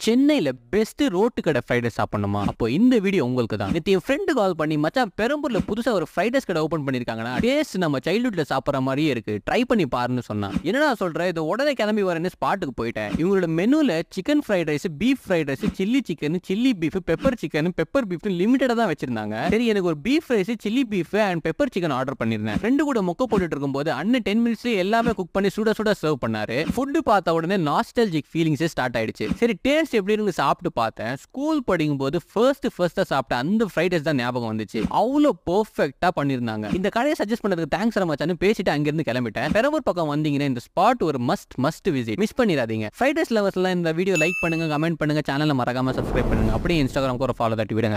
சென்னையில best road கடை fried rice சாப்பிடணுமா அப்போ இந்த வீடியோ உங்களுக்கு தான் நேத்து என் ஃப்ரெண்டு கால் பண்ணி மச்சான் பெரம்பூர்ல புதுசா ஒரு ஃப்ரைட் ரைஸ் கடை ஓபன் பண்ணிருக்காங்கன்னா டேஸ்ட் நம்ம சைல்ட்ஹுட்ல சாப்பிடுற மாதிரியே இருக்கு ட்ரை பண்ணி பாருன்னு சொன்னான் என்னடா சொல்ற இது உடனே கிளம்பி வரேன்னு ஸ்பாட்டுக்கு போயிட்டேன் இவங்களோட மெனுல chicken fried rice beef fried rice chilli chicken chilli beef pepper chicken pepper beef லிமிட்டடா தான் வச்சிருந்தாங்க சரி எனக்கு ஒரு beef rice chilli beef and pepper chicken order பண்ணிருந்தேன் ஃப்ரெண்டு கூட மொக்க போட்டுட்டு இருக்கும்போது அண்ணன் டென் மினிட்ஸ்ல எல்லாமே குக் பண்ணி சுட சுட சர்வ் பண்ணாரு ஃபுட்டு பார்த்த உடனே நாஸ்டல்ஜிக் ஃபீலிங்ஸே ஸ்டார்ட் ஆயிடுச்சு சரி டேஸ்ட் எப்படி இருக்கு சாப்பிட்டு பார்த்தேன் ஸ்கூல் படிக்கும்போது ஃபர்ஸ்ட் ஃபர்ஸ்டா சாப்பிட்ட அந்த ஃப்ரைட் ரைஸ் தான் ஞாபகம் வந்துச்சு அவ்வளோ பெர்ஃபெக்ட்டா பண்ணிருந்தாங்க இந்த கடையை சஜஸ்ட் பண்ணதுக்கு தேங்க்ஸ் மச்சான்னு பேசிட்டு அங்கிருந்து கிளம்பிட்டேன் பெரம்பூர் பக்கம் வந்தீங்கன்னா இந்த ஸ்பாட் ஒரு மஸ்ட் மஸ்ட் விசிட் மிஸ் பண்ணிடாதீங்க ஃப்ரைட் ரைஸ் லவர்ஸ்லாம் இந்த வீடியோ லைக் பண்ணுங்க கமெண்ட் பண்ணுங்க சேனலை மறக்காம சப்ஸ்கிரைப் பண்ணுங்க அப்படியே இன்ஸ்டாகிராமுக்கு ஒரு ஃபாலோ தட்டி விடுங்க